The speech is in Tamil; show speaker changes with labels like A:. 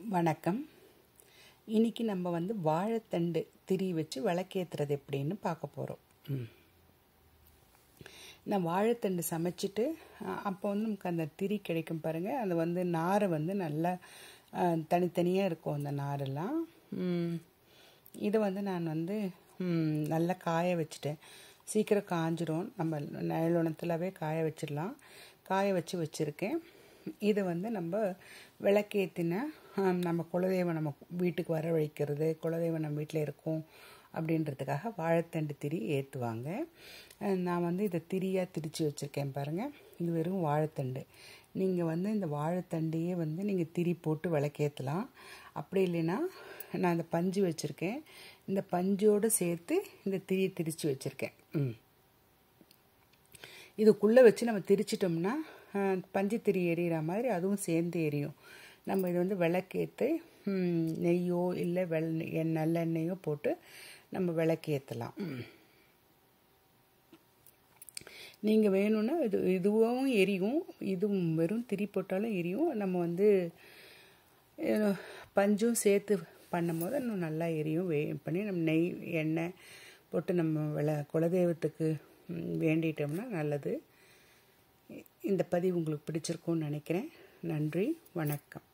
A: வணக்கம் இன்னைக்கு நம்ம வந்து வாழைத்தண்டு திரி வச்சு விளக்கேற்றுறது எப்படின்னு பார்க்க போகிறோம் நான் வாழைத்தண்டு சமைச்சிட்டு அஹ், அப்போ வந்து நமக்கு அந்த திரி கிடைக்கும் பாருங்கள் அது வந்து நாரை வந்து நல்லா அஹ், தனித்தனியாக இருக்கும் அந்த நாரெல்லாம் ம், இதை வந்து நான் வந்து ம், நல்லா காய வச்சுட்டேன் சீக்கிரம் காஞ்சிரும் நம்ம நயலோணத்திலவே காய வச்சிடலாம் காய வச்சு வச்சுருக்கேன் இதை வந்து நம்ம விளக்கேற்றின நம்ம குலதெய்வம் நம்ம வீட்டுக்கு வர வைக்கிறது குலதெய்வம் நம்ம வீட்டில் இருக்கும் அப்படின்றதுக்காக வாழைத்தண்டு திரி ஏற்றுவாங்க நான் வந்து இதை திரியாக திரித்து வச்சுருக்கேன் பாருங்கள் இது வெறும் வாழைத்தண்டு நீங்கள் வந்து இந்த வாழைத்தண்டையே வந்து நீங்கள் திரி போட்டு விளக்கேற்றலாம் அப்படி இல்லைன்னா நான் இந்த பஞ்சு வச்சுருக்கேன் இந்த பஞ்சோடு சேர்த்து இந்த திரியை திரித்து வச்சுருக்கேன் ம் இதுக்குள்ளே வச்சு நம்ம திரிச்சிட்டோம்னா அஹ், பஞ்சுத்திரி எரியிற மாதிரி அதுவும் சேர்ந்து எரியும் நம்ம இது வந்து விளக்கேற்று ம், நெய்யோ இல்லை வெள் எண்ணெய் நல்லெண்ணெயோ போட்டு நம்ம விளக்கேற்றலாம் நீங்கள் வேணும்னா இது இதுவும் எரியும் இதுவும் வெறும் திரி போட்டாலும் எரியும் நம்ம வந்து அஹ், பஞ்சும் சேர்த்து பண்ணும்போது இன்னும் நல்லா எரியும் வே பண்ணி நம்ம நெய் எண்ணெய் போட்டு நம்ம விள குலதெய்வத்துக்கு ம், வேண்டிட்டோம்னா நல்லது இந்த பதிவு உங்களுக்கு பிடிச்சிருக்கும்னு நினைக்கிறேன் நன்றி வணக்கம்